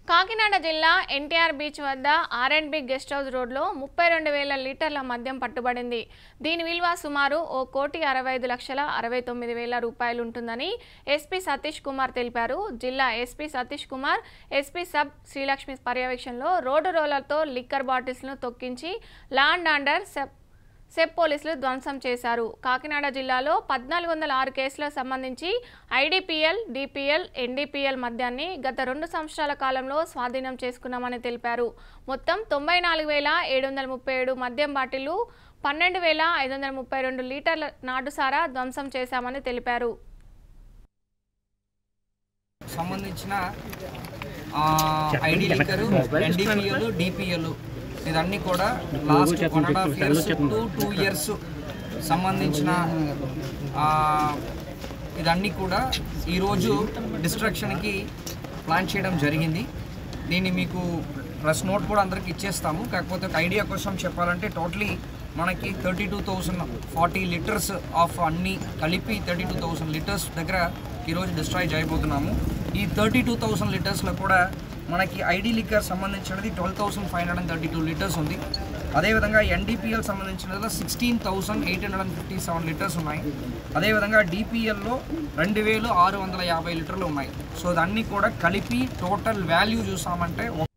కాకినాడ జిల్లా ఎన్టీఆర్ బీచ్ వద్ద R and B guest house రోడ్లో ముప్పై రెండు వేల లీటర్ల మద్యం పట్టుబడింది దీని విలువ సుమారు ఓ కోటి అరవై ఐదు లక్షల అరవై తొమ్మిది వేల రూపాయలు ఉంటుందని ఎస్పీ సతీష్ కుమార్ తెలిపారు జిల్లా SP Satish Kumar SP sub Srilakshmi పర్యవేక్షణలో రోడ్డు రోలర్తో లిక్కర్ బాటిల్స్ను తొక్కించి లాండ్ ఆర్డర్ సెప్ సెప్ పోలీసులు ధ్వంసం చేశారు కాకినాడ జిల్లాలో పద్నాలుగు వందల ఆరు కేసులకు సంబంధించి ఐడిపిఎల్ డిపిఎల్ ఎన్డీపీఎల్ మద్యాన్ని గత రెండు సంవత్సరాల కాలంలో స్వాధీనం చేసుకున్నామని తెలిపారు మొత్తం తొంభై నాలుగు వేల ఏడు వందల ముప్పై ఏడు మద్యం బాటిళ్లు పన్నెండు వేల ఐదు వందల ముప్పై రెండు లీటర్ల నాటుసారా ధ్వంసం చేశామని తెలిపారు సంబంధించిన ఐడి లిక్కరు ఎన్డీపీఎల్ డిపిఎల్ ఇదన్నీ కూడా last one and half years to two years సంబంధించిన ఆ, ఇదన్నీ కూడా ఈరోజు డిస్ట్రక్షన్కి ప్లాన్ చేయడం జరిగింది దీన్ని మీకు ప్రెస్ నోట్ కూడా అందరికి ఇచ్చేస్తాము కాకపోతే ఒక ఐడియా కోసం చెప్పాలంటే టోటలీ మనకి thirty two thousand forty litres of అన్ని కలిపి థర్టీ టూ థౌసండ్ లీటర్స్ దగ్గర ఈరోజు డిస్ట్రాయ్ చేయబోతున్నాము ఈ థర్టీ టూ థౌసండ్ లీటర్స్లో కూడా మనకి ఐడి లిక్కర్ సంబంధించినది twelve thousand five hundred and thirty two litres ఉంది అదేవిధంగా ఎన్డీపీఎల్ సంబంధించినదిలో sixteen thousand eight hundred and fifty seven litres ఉన్నాయి అదేవిధంగా డిపిఎల్లో రెండు వేలు ఆరు వందల యాభై లీటర్లు ఉన్నాయి సో ఇదన్నీ కూడా కలిపి టోటల్ వాల్యూ చూసామంటే